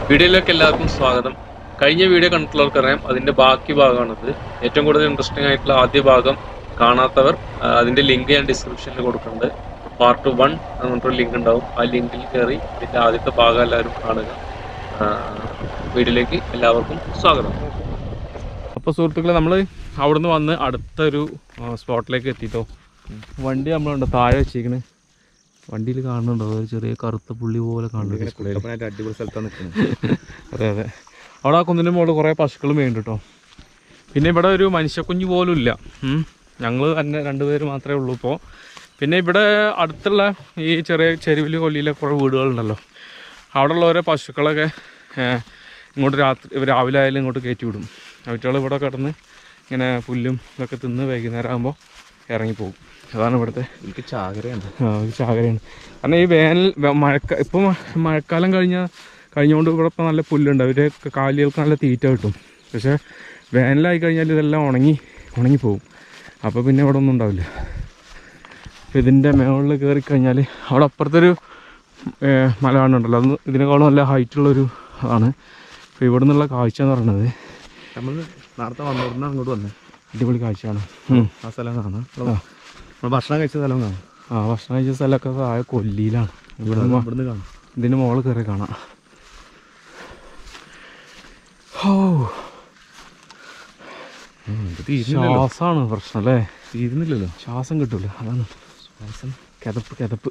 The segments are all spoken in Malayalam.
വീഡിയോയിലേക്ക് എല്ലാവർക്കും സ്വാഗതം കഴിഞ്ഞ വീഡിയോ കണ്ടിട്ടുള്ളവർക്കറിയാം അതിന്റെ ബാക്കി ഭാഗമാണിത് ഏറ്റവും കൂടുതൽ ഇൻട്രസ്റ്റിംഗ് ആയിട്ടുള്ള ആദ്യ ഭാഗം കാണാത്തവർ ആ, അതിന്റെ ലിങ്ക് ഞാൻ ഡിസ്ക്രിപ്ഷനിൽ കൊടുക്കുന്നുണ്ട് പാർട്ട് വൺ എന്ന് പറഞ്ഞിട്ടൊരു ലിങ്ക് ഉണ്ടാവും ആ ലിങ്കിൽ കയറി ഇതിന്റെ ആദ്യത്തെ ഭാഗം എല്ലാവരും കാണുക ആ, വീഡിയോയിലേക്ക് എല്ലാവർക്കും സ്വാഗതം അപ്പോൾ സുഹൃത്തുക്കളെ നമ്മൾ അവിടുന്ന് വന്ന് അടുത്തൊരു സ്പോട്ടിലേക്ക് എത്തിട്ടോ വണ്ടി നമ്മളുണ്ട് താഴെ വെച്ചേക്കണ് വണ്ടിയിൽ കാണുന്നുണ്ടോ ഒരു ചെറിയ കറുത്ത പുള്ളി പോലെ കാണുന്നുണ്ട് അടിപൊളി സ്ഥലത്താണ് നിൽക്കുന്നത് അതെ അതെ അവിടെ ആ കുന്നിൻ്റെ മുകളിൽ കുറേ പശുക്കൾ വേണ്ട കേട്ടോ പിന്നെ ഇവിടെ ഒരു മനുഷ്യക്കുഞ്ഞ് പോലും ഇല്ല ഞങ്ങൾ തന്നെ രണ്ടുപേര് മാത്രമേ ഉള്ളൂ ഇപ്പോൾ പിന്നെ ഇവിടെ അടുത്തുള്ള ഈ ചെറിയ ചെരുവിൽ കൊല്ലിയിലെ കുറേ വീടുകളുണ്ടല്ലോ അവിടെയുള്ള ഓരോ പശുക്കളൊക്കെ ഏഹ്, ഇങ്ങോട്ട് രാത്രി രാവിലെ ആയാലും ഇങ്ങോട്ട് കയറ്റി വിടും അവറ്റകൾ ഇവിടെ കിടന്ന് ഇങ്ങനെ പുല്ലും ഇതൊക്കെ തിന്ന് വൈകുന്നേരം ആകുമ്പോൾ ഇറങ്ങിപ്പോകും അതാണ് ഇവിടുത്തെ എനിക്ക് ചാകരയാണ് ആ ഒരു ചാകരയാണ് കാരണം ഈ വേനൽ വെ- മഴക്ക ഇപ്പം മഴക്കാലം കഴിഞ്ഞ കഴിഞ്ഞുകൊണ്ട് ഇവിടെ ഇപ്പം നല്ല പുല്ലുണ്ട് അവർ കാലികൾക്ക് നല്ല തീറ്റ കിട്ടും പക്ഷേ വേനലായി കഴിഞ്ഞാൽ ഇതെല്ലാം ഉണങ്ങി ഉണങ്ങിപ്പോവും അപ്പോൾ പിന്നെ ഇവിടെ ഒന്നും ഉണ്ടാവില്ല അപ്പോൾ ഇതിൻ്റെ മുകളിൽ കയറി കഴിഞ്ഞാൽ അവിടെ അപ്പുറത്തൊരു ഏ, മല കാണുന്നുണ്ടല്ലോ അത് ഇതിനേക്കാളും നല്ല ഹൈറ്റുള്ളൊരു ആണ് അപ്പോൾ ഇവിടെ നിന്നുള്ള കാഴ്ച എന്ന് പറയുന്നത് നമ്മൾ നേരത്തെ വന്നോടുന്ന അങ്ങോട്ട് വന്നേ അടിപൊളി കാഴ്ചയാണ് ഉം. ആ സ്ഥലം കാണാം നമ്മൾ ഭക്ഷണം കഴിച്ച സ്ഥലം കാണാം ആ ഭക്ഷണം കഴിച്ച സ്ഥലമൊക്കെ താഴെ കൊല്ലിയിലാണ് ഇവിടെ ഇവിടുന്ന് കാണാം ഇതിന് മുകളിൽ കയറി കാണാം ഓ ഇത് തീരുന്നില്ലല്ലോ ശ്വാസമാണ് പ്രശ്നം അല്ലേ തീരുന്നില്ലല്ലോ ശ്വാസം കിട്ടൂല അതാണ് ശ്വാസം കിതപ്പ് കിതപ്പ്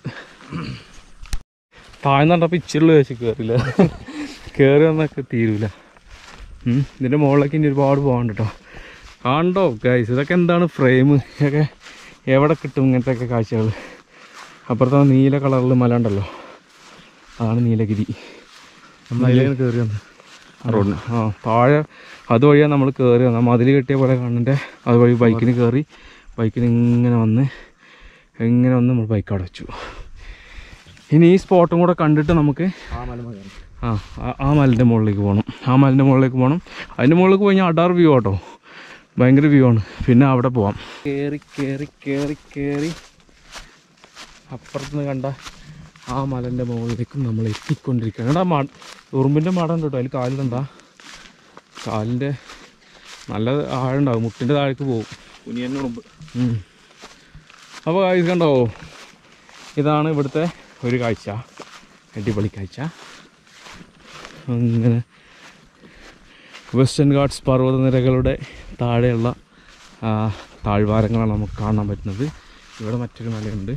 താഴ്ന്നണ്ടപ്പോൾ ഇച്ചിരി വെച്ച് കയറില്ല കയറി വന്നൊക്കെ തീരൂല ഉം. ഇതിൻ്റെ മുകളിലേക്ക് ഇനി ഒരുപാട് പോകാണ്ട് കേട്ടോ കാണണ്ടോ ഗൈസ് ഇതൊക്കെ എന്താണ് ഫ്രെയിം ഇതൊക്കെ എവിടെ കിട്ടും ഇങ്ങനത്തെ കാഴ്ചകൾ അപ്പുറത്തെ ആ നീല കളറിൽ മല ഉണ്ടല്ലോ അതാണ് നീലഗിരി നമ്മൾ അതിലേക്ക് കയറി വന്ന് റോഡിന് ആ താഴെ അതുവഴിയാണ് നമ്മൾ കയറി വന്നത് മതിൽ കെട്ടിയ പോലെ കാണുന്നുണ്ട് അതുവഴി ബൈക്കിന് കയറി ബൈക്കിന് ഇങ്ങനെ വന്ന് ഇങ്ങനെ വന്ന് നമ്മൾ ബൈക്ക് അവിടെ വെച്ചു ഇനി ഈ സ്പോട്ടും കൂടെ കണ്ടിട്ട് നമുക്ക് ആ മല മതി ആ ആ- ആ മലിൻ്റെ മുകളിലേക്ക് പോകണം ആ മലിൻ്റെ മുകളിലേക്ക് പോകണം അതിൻ്റെ മുകളിലേക്ക് പോയി കഴിഞ്ഞാൽ അടാർ വ്യൂ ആട്ടോ ഭയങ്കര വ്യൂ ആണ് പിന്നെ അവിടെ പോവാം കയറി കയറി കയറി കയറി അപ്പുറത്തുനിന്ന് കണ്ട ആ മലൻ്റെ മുകളിലേക്കും നമ്മൾ എത്തിക്കൊണ്ടിരിക്കുകയാണ് എടാ മ ഉറുമ്പിൻ്റെ മടം ഉണ്ട് കേട്ടോ അതിൽ കാലിലുണ്ടാ കാലിൻ്റെ നല്ല ആഴുണ്ടാവും മുട്ടിൻ്റെ താഴേക്ക് പോകും കുനിയന്നെ മുമ്പ് അപ്പോൾ ഇത് കണ്ടോ ഇതാണ് ഇവിടുത്തെ ഒരു കാഴ്ച അടിപൊളി കാഴ്ച അങ്ങനെ വെസ്റ്റേൺ ഗാർഡ്സ് പർവ്വതനിരകളുടെ താഴെയുള്ള ആ, താഴ്വാരങ്ങളാണ് നമുക്ക് കാണാൻ പറ്റുന്നത് ഇവിടെ മറ്റൊരു മലയുണ്ട്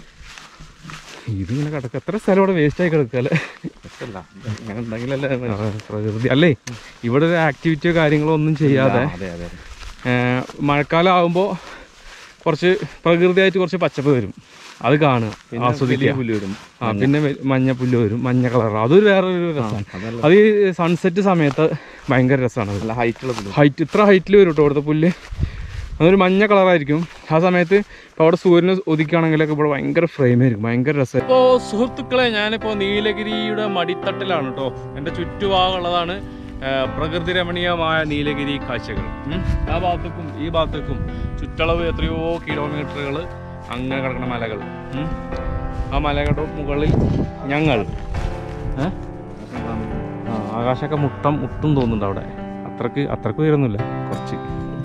ഇതിങ്ങനെ കിടക്കുക എത്ര സ്ഥലം ഇവിടെ വേസ്റ്റായി കിടക്കുക അല്ലേ രസമല്ല ഇങ്ങനെ ഉണ്ടെങ്കിലല്ലേ ആ, പ്രകൃതി അല്ലേ ഇവിടെ ഒരു ആക്ടിവിറ്റിയോ കാര്യങ്ങളോ ഒന്നും ചെയ്യാതെ അതെ അതെ ഏഹ് മഴക്കാലം ആകുമ്പോൾ കുറച്ച് പ്രകൃതിയായിട്ട് കുറച്ച് പച്ചപ്പ് വരും അത് കാണുക വലിയ ആസ്വദിക്കുക പുല്ല് വരും ആ പിന്നെ വെ- മഞ്ഞ പുല്ല് വരും മഞ്ഞ കളർ അതൊരു വേറൊരു രസമാണ് അതല്ല അത് ഈ സൺസെറ്റ് സമയത്ത് ഭയങ്കര രസമാണ് അത് നല്ല ഹൈറ്റുള്ള പുല്ല് ഹൈറ്റ് ഇത്ര ഹൈറ്റിൽ വരും കേട്ടോ ഇവിടുത്തെ പുല്ല് അതൊരു മഞ്ഞ കളറായിരിക്കും ആ സമയത്ത് ഇപ്പോൾ അവിടെ സൂര്യന് ഉദിക്കുകയാണെങ്കിലൊക്കെ ഇവിടെ ഭയങ്കര ഫ്രെയിം ആയിരിക്കും ഭയങ്കര രസം ഇപ്പോൾ സുഹൃത്തുക്കളെ ഞാനിപ്പോൾ നീലഗിരിയുടെ മടിത്തട്ടിലാണ് കേട്ടോ എൻ്റെ ചുറ്റുഭാഗമുള്ളതാണ് പ്രകൃതി രമണീയമായ നീലഗിരി കാഴ്ചകൾ ഉം. ആ ഭാഗത്തേക്കും ഈ ഭാഗത്തേക്കും ചുറ്റളവ് എത്രയോ കിലോമീറ്ററുകൾ അങ്ങനെ കിടക്കുന്ന മലകൾ ഉം. ആ മലകളുടെ മുകളിൽ ഞങ്ങൾ ഏ? ആ ആകാശമൊക്കെ മുട്ടം മുട്ടും തോന്നുന്നുണ്ട് അവിടെ അത്രക്ക് അത്രക്ക് ഉയരുന്നില്ല കുറച്ച്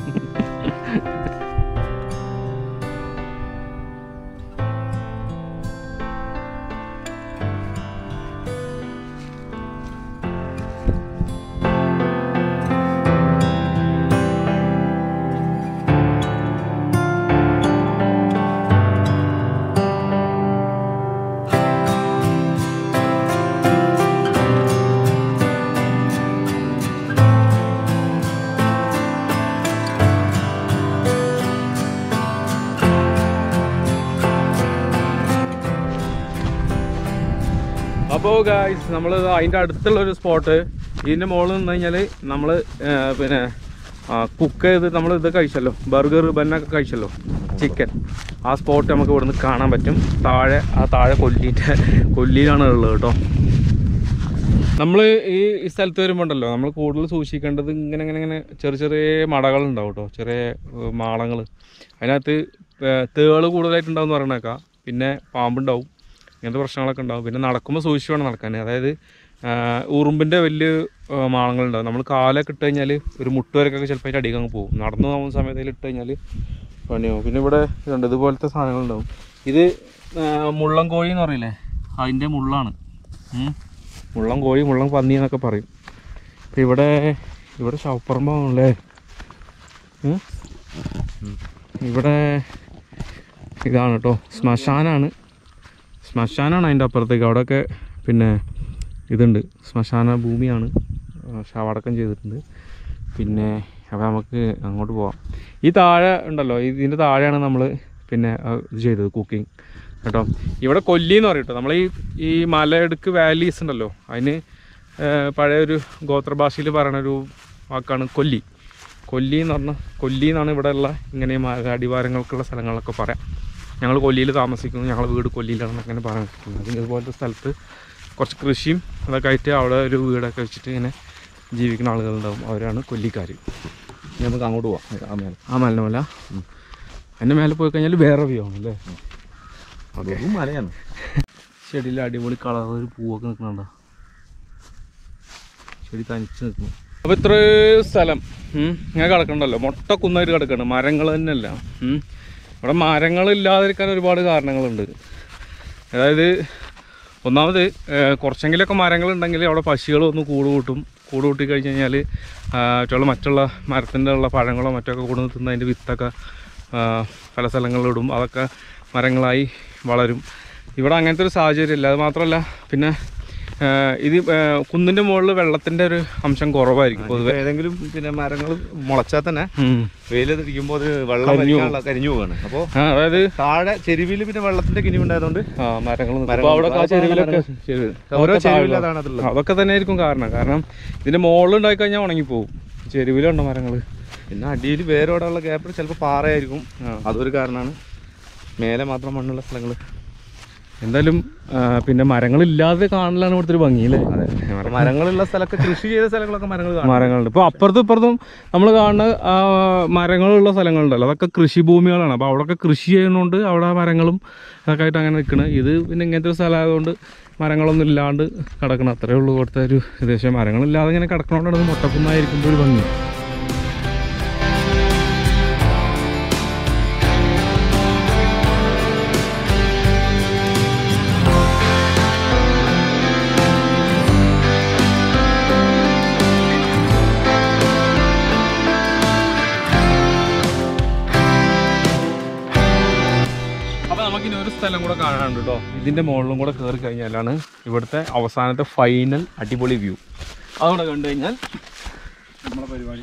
അപ്പോൾ ഗായ്സ് നമ്മൾ അതിൻ്റെ അടുത്തുള്ള ഒരു സ്പോട്ട് ഇതിൻ്റെ മുകളിൽ നിന്ന് കഴിഞ്ഞാൽ നമ്മൾ പിന്നെ കുക്ക് ചെയ്ത് നമ്മൾ ഇത് കഴിച്ചല്ലോ ബർഗർ ബന്നൊക്കെ കഴിച്ചല്ലോ ചിക്കൻ ആ സ്പോട്ട് നമുക്ക് ഇവിടുന്ന് കാണാൻ പറ്റും താഴെ ആ താഴെ കൊല്ലിൻ്റെ കൊല്ലിയിലാണ് ഉള്ളത് കേട്ടോ നമ്മൾ ഈ ഈ സ്ഥലത്ത് വരുമ്പോൾ ഉണ്ടല്ലോ നമ്മൾ കൂടുതൽ സൂക്ഷിക്കേണ്ടത് ഇങ്ങനെ ഇങ്ങനെ ഇങ്ങനെ ചെറിയ ചെറിയ മടകളുണ്ടാവും കേട്ടോ ചെറിയ മാളങ്ങൾ അതിനകത്ത് തേള് കൂടുതലായിട്ടുണ്ടാവും എന്ന് പറയണേക്കാം പിന്നെ പാമ്പുണ്ടാവും ഇങ്ങനത്തെ പ്രശ്നങ്ങളൊക്കെ ഉണ്ടാവും പിന്നെ നടക്കുമ്പോൾ സൂക്ഷിച്ച് വേണം നടക്കാൻ അതായത് ഉറുമ്പിൻ്റെ വലിയ ആ, മാളങ്ങളുണ്ടാവും നമ്മൾ കാലൊക്കെ ഇട്ട് കഴിഞ്ഞാൽ ഒരു മുട്ട് വരക്കൊക്കെ ചിലപ്പോൾ അതിൻ്റെ അടിയിൽ അങ്ങ് പോകും നടന്നു പോകുന്ന സമയത്ത് അതിൽ ഇട്ട് കഴിഞ്ഞാൽ പണിയാവും പിന്നെ ഇവിടെ ഇതുണ്ട് ഇതുപോലത്തെ സാധനങ്ങളുണ്ടാവും ഇത് ആ, മുള്ളം കോഴി എന്ന് പറയില്ലേ അതിൻ്റെ മുള്ളാണ് ഉം. മുള്ളം കോഴി മുള്ളം പന്നി എന്നൊക്കെ പറയും ഇപ്പം ഇവിടെ ഇവിടെ ശവപ്പറമ്പാണല്ലേ ഉം? ഇവിടെ ഇതാണ് കേട്ടോ ശ്മശാനാണ് ശ്മശാനാണ് അതിൻ്റെ അപ്പുറത്തേക്ക് അവിടെയൊക്കെ പിന്നെ ഇതുണ്ട് ശ്മശാന ഭൂമിയാണ് ആ, ശവടക്കം ചെയ്തിട്ടുണ്ട് പിന്നെ അപ്പോൾ നമുക്ക് അങ്ങോട്ട് പോവാം ഈ താഴെ ഉണ്ടല്ലോ ഇതിൻ്റെ താഴെയാണ് നമ്മൾ പിന്നെ ആ, ഇത് ചെയ്തത് കുക്കിംഗ് കേട്ടോ ഇവിടെ കൊല്ലി എന്ന് പറയും കേട്ടോ നമ്മൾ ഈ ഈ മലയിടുക്ക് വാലീസ് ഉണ്ടല്ലോ അതിന് ആ, പഴയൊരു ഗോത്രഭാഷയിൽ പറയുന്ന ഒരു വാക്കാണ് കൊല്ലി കൊല്ലി എന്ന് പറഞ്ഞാൽ കൊല്ലി എന്നാണ് ഇവിടെ ഉള്ള ഇങ്ങനെ ഈ മല അടിവാരങ്ങൾക്കുള്ള സ്ഥലങ്ങളൊക്കെ പറയാം ഞങ്ങൾ കൊല്ലിയിൽ താമസിക്കുന്നു ഞങ്ങൾ വീട് കൊല്ലിയിലാണെന്ന് അങ്ങനെ പറയുന്നത് ഇതുപോലത്തെ സ്ഥലത്ത് കുറച്ച് കൃഷിയും അതൊക്കെ ആയിട്ട് അവിടെ ഒരു വീടൊക്കെ വെച്ചിട്ട് ഇങ്ങനെ ജീവിക്കുന്ന ആളുകളുണ്ടാവും അവരാണ് കൊല്ലിക്കാർ ഇനി നമുക്ക് അങ്ങോട്ട് പോവാം ആ മേലെ ആ മലിന മല അതിൻ്റെ മേലെ പോയി കഴിഞ്ഞാൽ വേറെ വ്യൂ ആണ് അല്ലേ അതും മലയാണ് ചെടിയിൽ അടിപൊളി കളർ ഒരു പൂവൊക്കെ നിൽക്കുന്നുണ്ടോ ചെടി തനിച്ച് നിൽക്കുന്നു അപ്പോൾ ഇത്ര സ്ഥലം ഉം, ഇങ്ങനെ കിടക്കണ്ടല്ലോ മൊട്ട കുന്നായിട്ട് കിടക്കണം മരങ്ങൾ തന്നെയല്ല ഉം. ഇവിടെ മരങ്ങളില്ലാതിരിക്കാൻ ഒരുപാട് കാരണങ്ങളുണ്ട് അതായത് ഒന്നാമത് ഏഹ്, കുറച്ചെങ്കിലൊക്കെ മരങ്ങളുണ്ടെങ്കിൽ അവിടെ പശികൾ ഒന്ന് കൂട് കൂട്ടും കൂട് കൂട്ടി കഴിഞ്ഞ് കഴിഞ്ഞാൽ മറ്റുള്ള മറ്റുള്ള മരത്തിൻ്റെ ഉള്ള പഴങ്ങളോ മറ്റൊക്കെ കൂടെ തിന്ന് അതിൻ്റെ വിത്തൊക്കെ ആ, പല സ്ഥലങ്ങളിലിടും അതൊക്കെ മരങ്ങളായി വളരും ഇവിടെ അങ്ങനത്തെ ഒരു സാഹചര്യം ഇല്ല അത് മാത്രമല്ല പിന്നെ ആ, ഇത് ആ, കുന്നിൻ്റെ മുകളിൽ വെള്ളത്തിൻ്റെ ഒരു അംശം കുറവായിരിക്കും പൊതുവെ ഏതെങ്കിലും പിന്നെ മരങ്ങൾ മുളച്ചാൽ തന്നെ ഉം. വെയിലത്തിരിക്കുമ്പോൾ അത് വെള്ളം കരിഞ്ഞു വലിക്കാനുള്ള കരിഞ്ഞു പോവാണ് അപ്പോൾ ആ, അതായത് താഴെ ചെരുവിൽ പിന്നെ വെള്ളത്തിന്റെ കിനിവുണ്ടായതുകൊണ്ട് ആ മരങ്ങൾ മരങ്ങൾ അവിടെ ആ അതാണ് ചെരുവിലൊക്കെ മരങ്ങൾ. ചെരുവ്. ഓരോ അതൊക്കെ ചെരുവിൽ താഴ്വാ. അതാണ് അതുള്ളത് അതൊക്കെ തന്നെ ആയിരിക്കും കാരണം കാരണം ഇതിന്റെ മുകളിൽ ഉണ്ടായി കഴിഞ്ഞാൽ ഉണങ്ങിപ്പോവും ചെരുവിലുണ്ടോ മരങ്ങൾ പിന്നെ അടിയിൽ വേരോടെയുള്ള ഗ്യാപ്പിൽ ചിലപ്പോൾ പാറയായിരിക്കും അതൊരു കാരണമാണ് മേലെ മാത്രം മണ്ണുള്ള സ്ഥലങ്ങൾ എന്തായാലും ആ, പിന്നെ മരങ്ങളില്ലാതെ കാണലാണ് ഇവിടുത്തെ ഒരു ഭംഗി അല്ലേ മരങ്ങളുള്ള സ്ഥലമൊക്കെ കൃഷി ചെയ്ത സ്ഥലങ്ങളൊക്കെ മരങ്ങൾ കാണും മരങ്ങളുണ്ട് ഇപ്പോൾ അപ്പുറത്തും ഇപ്പുറത്തും നമ്മൾ കാണുന്ന ആ, മരങ്ങളുള്ള സ്ഥലങ്ങളുണ്ടല്ലോ അതൊക്കെ കൃഷിഭൂമികളാണ് അപ്പോൾ അവിടെയൊക്കെ കൃഷി ചെയ്യുന്നതുകൊണ്ട് അവിടെ മരങ്ങളും അതൊക്കെ ആയിട്ട് അങ്ങനെ നിൽക്കണം ഇത് പിന്നെ ഇങ്ങനത്തെ ഒരു സ്ഥലമായതുകൊണ്ട് മരങ്ങളൊന്നും ഇല്ലാണ്ട് കിടക്കണം അത്രേ ഉള്ളൂ ഇവിടുത്തെ ഒരു ഏകദേശം മരങ്ങളില്ലാതെ ഇങ്ങനെ കിടക്കണോണ്ടാണ് ഇത് മൊട്ടക്കുന്നായിരിക്കുമ്പോൾ ഒരു ഭംഗി അപ്പോൾ നമുക്കിനി ഒരു സ്ഥലം കൂടെ കാണാനുണ്ട് കേട്ടോ ഇതിൻ്റെ മുകളിലും കൂടെ കയറി കഴിഞ്ഞാലാണ് ഇവിടുത്തെ അവസാനത്തെ ഫൈനൽ അടിപൊളി വ്യൂ അതുകൂടെ കണ്ടു കഴിഞ്ഞാൽ നമ്മളെ പരിപാടി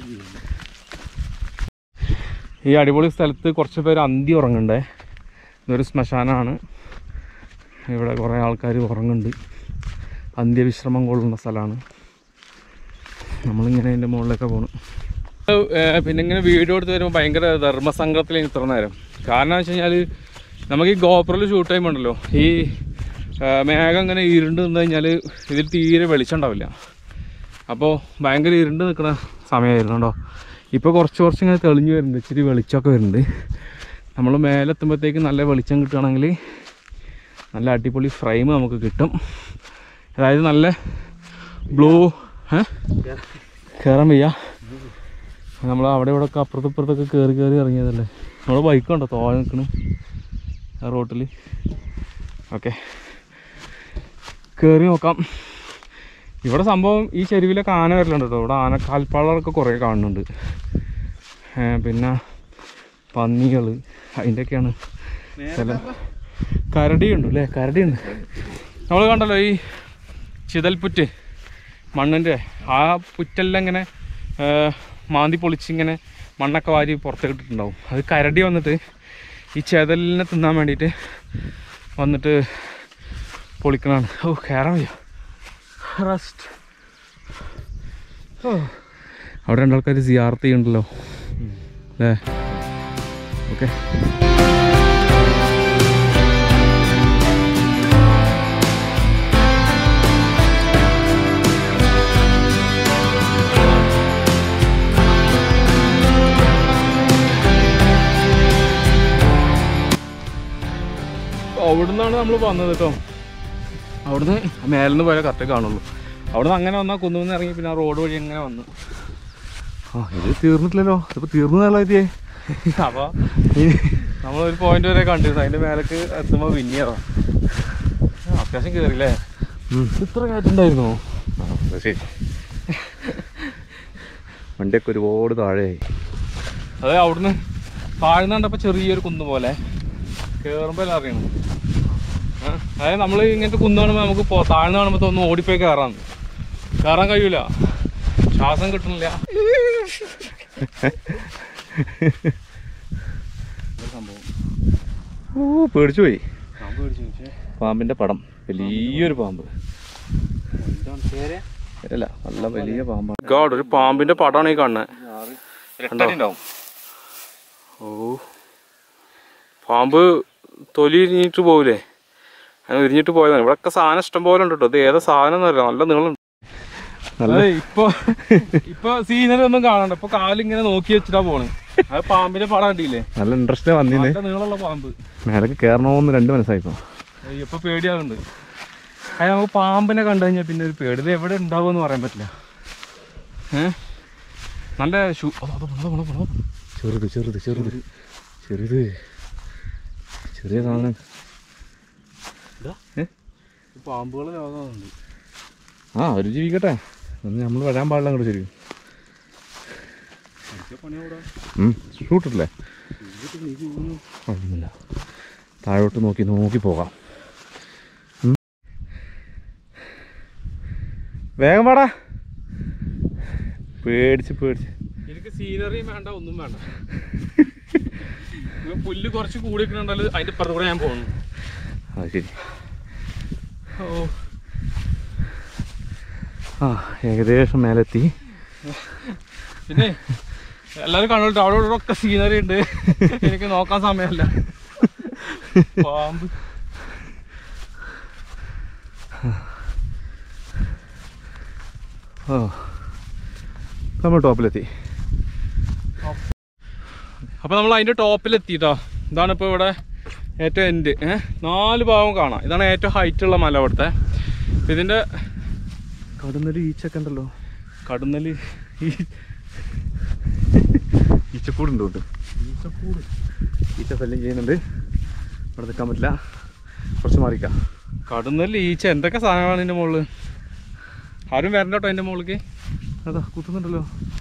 ഈ അടിപൊളി സ്ഥലത്ത് കുറച്ച് പേര് അന്തി ഉറങ്ങണ്ടേ ഇതൊരു ശ്മശാനമാണ് ഇവിടെ കുറേ ആൾക്കാർ ഉറങ്ങുന്നുണ്ട് അന്ത്യവിശ്രമം കൊള്ളുന്ന സ്ഥലമാണ് നമ്മളിങ്ങനെ അതിൻ്റെ മുകളിലൊക്കെ പോകണം പിന്നെ ഇങ്ങനെ വീഡിയോ എടുത്ത് വരുമ്പോൾ ഭയങ്കര ധർമ്മസംഘത്തിൽ ഇത്ര നേരം കാരണം എന്ന് വെച്ച് കഴിഞ്ഞാൽ നമുക്ക് ഈ ഗോപ്രോയിൽ ഷൂട്ട് ചെയ്യുമ്പോൾ ഉണ്ടല്ലോ ഈ ആ, മേഘം ഇങ്ങനെ ഇരുണ്ട് നിന്ന് കഴിഞ്ഞാൽ ഇതിൽ തീരെ വെളിച്ചം ഉണ്ടാവില്ല അപ്പോൾ ഭയങ്കര ഇരുണ്ട് നിൽക്കുന്ന സമയമായിരുന്നു കേട്ടോ ഇപ്പോൾ കുറച്ച് കുറച്ച് ഇങ്ങനെ തെളിഞ്ഞ് വരുന്നുണ്ട് ഇച്ചിരി വെളിച്ചമൊക്കെ വരുന്നുണ്ട് നമ്മൾ മേലെത്തുമ്പോഴത്തേക്ക് നല്ല വെളിച്ചം കിട്ടുകയാണെങ്കിൽ നല്ല അടിപൊളി ഫ്രെയിം നമുക്ക് കിട്ടും അതായത് നല്ല ബ്ലൂ ഏ കയറാൻ വയ്യ നമ്മൾ അവിടെ ഇവിടെ ഒക്കെ അപ്പുറത്തും ഇപ്പുറത്തൊക്കെ കയറി കയറി ഇറങ്ങിയതല്ലേ നമ്മൾ ബൈക്ക് ഉണ്ടോ തോഴ നിൽക്കണ് ആ റോട്ടിൽ ഓക്കെ കയറി നോക്കാം ഇവിടെ സംഭവം ഈ ചെരുവിലൊക്കെ ആന വരലുണ്ട് കേട്ടോ ഇവിടെ ആന കാൽപ്പാളറൊക്കെ കുറേ കാണുന്നുണ്ട് ഏ, പിന്നെ പന്നികൾ അതിൻ്റെയൊക്കെയാണ് ചില കരടിയുണ്ട് അല്ലേ കരടിയുണ്ട് നമ്മൾ കണ്ടല്ലോ ഈ ചിതൽപുറ്റ് മണ്ണിൻ്റെ ആ പുറ്റെല്ലാം ഇങ്ങനെ ആ, മാന്തി പൊളിച്ചിങ്ങനെ മണ്ണൊക്കെ വാരി പുറത്തേക്ക് ഇട്ടിട്ടുണ്ടാവും അത് കരടി വന്നിട്ട് ഈ ചെതലിനെ തിന്നാൻ വേണ്ടിയിട്ട് വന്നിട്ട് പൊളിക്കണതാണ് ഓ കയറാൻ വയ്യ റെസ്റ്റ് ഓ അവിടെ രണ്ടാൾക്കാർ സിയാർത്ത് ചെയ്യുന്നുണ്ടല്ലോ അല്ലേ ഓക്കെ അവിടുന്നാണ് നമ്മൾ വന്നത് കേട്ടോ അവിടുന്ന് മേലെന്ന് പോയാൽ കറക്റ്റ് കാണുള്ളൂ അവിടെ നിന്ന് അങ്ങനെ വന്നാൽ കുന്നുമെന്ന് ഇറങ്ങി പിന്നെ ആ റോഡ് വഴി അങ്ങനെ വന്നു ആ ഇത് തീർന്നിട്ടില്ലല്ലോ ഇതിപ്പോ തീർന്നതല്ലോ എത്തിയേ അപ്പോൾ നമ്മളൊരു പോയിന്റ് വരെ കണ്ടിരുന്നു അതിൻ്റെ മേലേക്ക് എത്തുമ്പോൾ പിന്നെയറാം അത്യാവശ്യം കയറില്ലേ ഇത്ര കയറ്റുണ്ടായിരുന്നോ ശരി വണ്ടിയൊക്കെ ഒരുപാട് താഴെയായി അതെ അവിടുന്ന് താഴ്ന്ന് കണ്ടപ്പോൾ ചെറിയൊരു കുന്ന് പോലെ കയറുമ്പോൾ എല്ലാം അറിയണം ഏ? അതായത് നമ്മൾ ഇങ്ങനത്തെ കുന്ന് കാണുമ്പോൾ നമുക്ക് പോ- താഴ്ന്ന് കാണുമ്പോൾ തോന്നുന്നു ഓടിപ്പോയി കയറാന്ന് കയറാൻ കഴിയൂല ശ്വാസം കിട്ടണില്ല സംഭവം ഓ പേടിച്ചു പോയി ഞാൻ പേടിച്ചു പക്ഷേ പാമ്പിന്റെ പടം വലിയൊരു പാമ്പ് അല്ല നല്ല വലിയ പാമ്പാണ് ഗാഡ് ഒരു പാമ്പിന്റെ പടമാണ് ഈ കാണുന്നത് ഉണ്ടാവും ഓ പാമ്പ് തൊലി ഇരിഞ്ഞിട്ട് പോകൂലേ അങ്ങനെ ഇരിഞ്ഞിട്ട് പോയതാണ് ഇവിടെയൊക്കെ സാധനം ഇഷ്ടം പോലെ ഉണ്ട് കേട്ടോ ഇത് ഏതാ സാധനം എന്നറിയില്ല നല്ല നീളം നല്ല ഇപ്പൊ ഇപ്പൊ സീനറി ഒന്നും കാണണ്ട ഇപ്പൊ കാലിങ്ങനെ നോക്കി വെച്ചിട്ടാ പോണ് അത് പാമ്പിന്റെ പടം കണ്ടില്ലേ നല്ല ഇൻട്രസ്റ്റ് വന്നിന് നല്ല നീളമുള്ള പാമ്പ് മേലേക്ക് കയറണമെന്ന് രണ്ട് മനസ്സായിപ്പോ ഏയ് ഇപ്പൊ പേടിയാകുന്നുണ്ട് അത് നമുക്ക് പാമ്പിനെ കണ്ടു കഴിഞ്ഞാൽ പിന്നെ ഒരു പേടി ഇത് എവിടെ ഉണ്ടാവുമെന്ന് പറയാൻ പറ്റില്ല ഏ നല്ല ഷൂ അതോ, അതോ, അതോ, അതോ, അതോ. ചെറുത് ചെറുത് ചെറുത് ചെറുത് ചെറിയ സാധനം പാമ്പുകൾ രോഗമുണ്ട് ആ ഒരു ജീവിക്കട്ടെ ഒന്ന് നമ്മൾ വരാൻ പാടില്ല അങ്ങോട്ട് ശരിക്കും ഷൂട്ടിട്ടില്ലേ കുഴപ്പമൊന്നുമില്ല താഴോട്ട് നോക്കി നോക്കി പോകാം ഉം. വേഗം പാടാ പേടിച്ച് പേടിച്ച് എനിക്ക് സീനറിയും വേണ്ട ഒന്നും വേണ്ട ഇപ്പൊ പുല്ല് കുറച്ച് കൂടി നിൽക്കുന്നുണ്ടല്ലോ അതിന്റെ ഇപ്പുറത്ത് കൂടെ ഞാൻ പോകുന്നു അത് ശരി ഓ ആ ഏകദേശം മേലെത്തി പിന്നെ എല്ലാരും കണ്ടോട്ടെ അവിടെ ഇവിടെ ഒക്കെ സീനറി ഉണ്ട് എനിക്ക് നോക്കാൻ സമയമല്ല പാമ്പ് ഓ നമ്മൾ ടോപ്പിലെത്തി അപ്പൊ നമ്മൾ അതിന്റെ ടോപ്പിൽ എത്തിട്ടോ ഇതാണ് ഇപ്പൊ ഇവിടെ ഏറ്റവും എൻഡ് ഏഹ് നാല് ഭാഗം കാണാം ഇതാണ് ഏറ്റവും ഹൈറ്റ് ഉള്ള മല ഇവിടുത്തെ അപ്പൊ ഇതിന്റെ കടന്നൊരു ഈച്ചൊക്കെ ഉണ്ടല്ലോ കടുന്നല് ഈ ഈച്ചക്കൂടുണ്ട് കൊണ്ട് ഈച്ചക്കൂട് ഈച്ച ശല്യം ചെയ്യുന്നുണ്ട് ഇവിടെ നിൽക്കാൻ പറ്റില്ല കുറച്ച് മാറിക്കാം കടുന്നല് ഈച്ച എന്തൊക്കെ സാധനങ്ങളാണ് ഇതിന്റെ മുകളില് ആരും വരണ്ട കേട്ടോ അതിന്റെ മുകളിലേക്ക് അതാ കുത്തുന്നുണ്ടല്ലോ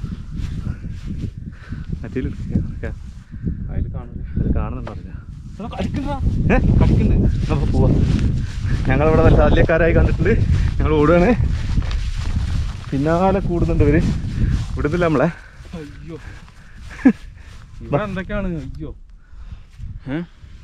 മറ്റേ അതിൽ കാണില്ല അത് കാണുന്നുണ്ടറിയില്ല കടിക്കണ്ടാ ഏ കടിക്കുന്നുണ്ട് നമുക്ക് പോവാം ഞങ്ങളിവിടെ നല്ല ശല്യക്കാരായി കണ്ടിട്ടുണ്ട് ഞങ്ങൾ ഓടുകയാണ് പിന്നാലെ കൂടുന്നുണ്ട് ഇവര് വിടുന്നില്ല നമ്മളെ അയ്യോ ഇവിടെ എന്തൊക്കെയാണ് അയ്യോ ഏ?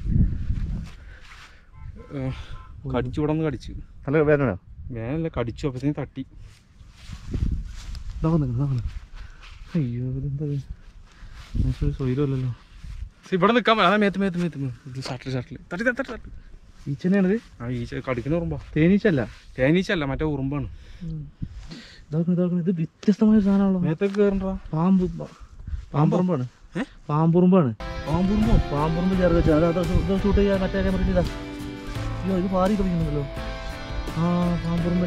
ഏ, കടിച്ചു ഇവിടെ നിന്ന് കടിച്ചു നല്ല വേദന വേനല്ല കടിച്ചു അപ്പത്തേനും തട്ടി ഇതാവുന്നു ഇതാവുന്നു അയ്യോ ഇതെന്തത് ഒരു സ്വൈരമല്ലല്ലോ ശ്ശെ, ഇവിടെ നിൽക്കാൻ അതാ മേത്ത് മേത്ത് മേത്ത് മേത്ത് ഷട്ടിൽ ഷട്ടിൽ തട്ടി തട്ടി തട്ടി ഈച്ചനെയാണിത് ആ ഈച്ച കടിക്കുന്ന ഉറുമ്പാ തേനീച്ചല്ല തേനീച്ചല്ല മറ്റേ ഉറുമ്പാണ് ഇതാക്കണം ഇതാക്കണം ഇത് വ്യത്യസ്തമായ ഒരു സാധനമാണല്ലോ മേത്തൊക്കെ കയറണ്ടാ പാമ്പ് പാമ്പുറുമ്പാണ് ഏ? പാമ്പുറുമ്പാണ് പാമ്പുറുമ്പോ പാമ്പുറുമ്പ് ചേർത്ത് വെച്ചാൽ അത് അത് ഷൂട്ട് ചെയ്യാൻ മറ്റേ ക്യാമറ ഇതാ അയ്യോ ഇത് പാറി തുടങ്ങുന്നുണ്ടല്ലോ ആ പാമ്പുറുമ്പ്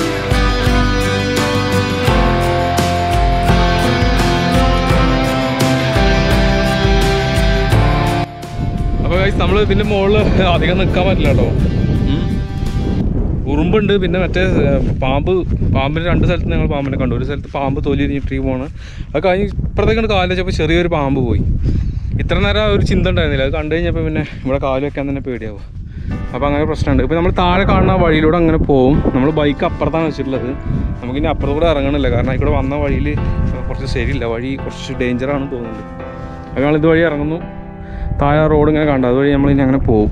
അപ്പോൾ നമ്മൾ ഇതിൻ്റെ മുകളിൽ അധികം നിൽക്കാൻ പറ്റില്ല കേട്ടോ ഉറുമ്പുണ്ട് പിന്നെ മറ്റേ ഏർ, പാമ്പ് പാമ്പിന് രണ്ട് സ്ഥലത്ത് ഞങ്ങൾ പാമ്പിനെ കണ്ടു ഒരു സ്ഥലത്ത് പാമ്പ് തൊലി ഇരിഞ്ഞിട്ട് പോണ് അത് കഴിഞ്ഞ് ഇപ്പുറത്തേക്കാണ് കാല് വെച്ചപ്പോൾ ചെറിയൊരു പാമ്പ് പോയി ഇത്ര നേരം ആ ഒരു ചിന്ത ഉണ്ടായിരുന്നില്ല അത് കണ്ടു കഴിഞ്ഞപ്പോൾ പിന്നെ ഇവിടെ കാല് വെക്കാൻ തന്നെ പേടിയാവും അപ്പോൾ അങ്ങനെ പ്രശ്നമുണ്ട് ഇപ്പോൾ നമ്മൾ താഴെ കാണുന്ന ആ വഴിയിലൂടെ അങ്ങനെ പോവും നമ്മൾ ബൈക്ക് അപ്പുറത്താണ് വെച്ചിട്ടുള്ളത് നമുക്കിനി അപ്പുറത്തൂടെ ഇറങ്ങണില്ല കാരണം ഇവിടെ വന്ന വഴിയിൽ കുറച്ച് ശരിയില്ല വഴി കുറച്ച് ഡേഞ്ചറാണെന്ന് തോന്നുന്നുണ്ട് അപ്പോൾ ഞങ്ങൾ ഇതുവഴി ഇറങ്ങുന്നു താഴെ റോഡ് ഇങ്ങനെ കണ്ടു അതുവഴി നമ്മൾ ഇനി അങ്ങനെ പോകും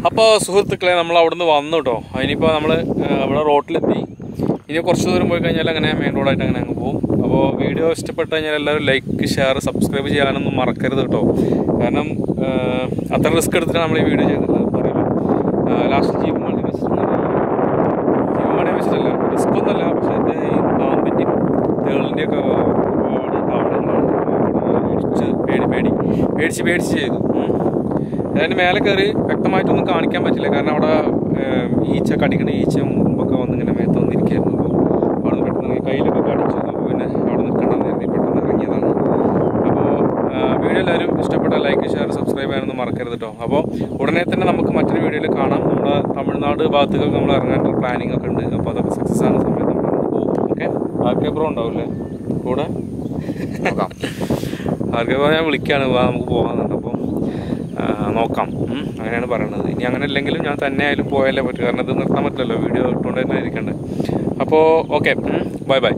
അപ്പോൾ സുഹൃത്തുക്കളെ നമ്മൾ അവിടുന്ന് വന്നു കേട്ടോ അതിനിപ്പോൾ നമ്മൾ അവിടെ റോട്ടിലെത്തി ഇനി കുറച്ച് ദൂരം പോയി കഴിഞ്ഞാൽ അങ്ങനെ മെയിൻ റോഡായിട്ട് അങ്ങനെ അങ്ങ് പോകും അപ്പോൾ വീഡിയോ ഇഷ്ടപ്പെട്ട് കഴിഞ്ഞാൽ എല്ലാവരും ലൈക്ക് ഷെയർ സബ്സ്ക്രൈബ് ചെയ്യാനൊന്നും മറക്കരുത് കേട്ടോ കാരണം ആ, അത്ര റിസ്ക് എടുത്തിട്ടാണ് നമ്മൾ ഈ വീഡിയോ ചെയ്തത് പറയുമ്പോൾ ലാസ്റ്റ് ജീവൻ മണി വെച്ചിട്ടുണ്ട് ജീവൻ മണി വെച്ചിട്ടല്ല റിസ്ക് ഒന്നുമല്ല പക്ഷേ ഇത് ഈ പാമ്പിൻ്റെയും തേളിൻ്റെയും ഒക്കെ ഒരുപാട് താവളങ്ങളാണ് പേടിച്ച് പേടി പേടി പേടിച്ച് പേടിച്ച് ചെയ്തു ഉം. അതിന് മേലെ കയറി വ്യക്തമായിട്ടൊന്നും കാണിക്കാൻ പറ്റില്ല കാരണം അവിടെ ഏഹ്, ഈച്ച കടിക്കണ ഈച്ചയും ഉറുമ്പൊക്കെ വന്ന് ഇങ്ങനെ മേത്ത് വന്നിരിക്കുകയായിരുന്നു അപ്പോൾ അവിടെ നിന്ന് പെട്ടെന്ന് കയ്യിലൊക്കെ കടിച്ചു അപ്പോൾ പിന്നെ അവിടെ നിൽക്കണ്ടെന്ന് കരുതി പെട്ടെന്ന് ഇറങ്ങിയതാണ് അപ്പോൾ വീഡിയോ എല്ലാവരും ഇഷ്ടപ്പെട്ട ലൈക്ക് ഷെയർ സബ്സ്ക്രൈബ് ചെയ്യാനൊന്നും മറക്കരുത് കേട്ടോ അപ്പോൾ ഉടനെ തന്നെ നമുക്ക് മറ്റൊരു വീഡിയോയിൽ കാണാം നമ്മുടെ തമിഴ്നാട് ഭാഗത്തേക്ക് നമ്മൾ ഇറങ്ങാനുള്ള പ്ലാനിങ് ഒക്കെ ഉണ്ട് അപ്പോൾ അതൊക്കെ സക്സസ് ആകുന്ന സമയത്ത് നമ്മൾ പോകും ഓക്കെ ആർക്കെ ബ്രോ ഉണ്ടാവില്ലേ കൂടെ ആർക്കെ ബ്രോ ഞാൻ വിളിക്കുകയാണ് വാ നമുക്ക് പോകാമെന്നുണ്ട് അപ്പോൾ ആ, നോക്കാം ഉം, അങ്ങനെയാണ് പറയണത് ഇനി അങ്ങനെ ഇല്ലെങ്കിലും ഞാൻ തന്നെ ആയാലും പോയാലേ പറ്റൂ കാരണം ഇത് നിർത്താൻ പറ്റില്ലല്ലോ വീഡിയോ ഇട്ടുകൊണ്ട് തന്നെ ഇരിക്കണ്ടേ അപ്പോൾ ഓക്കെ ബൈ ബൈ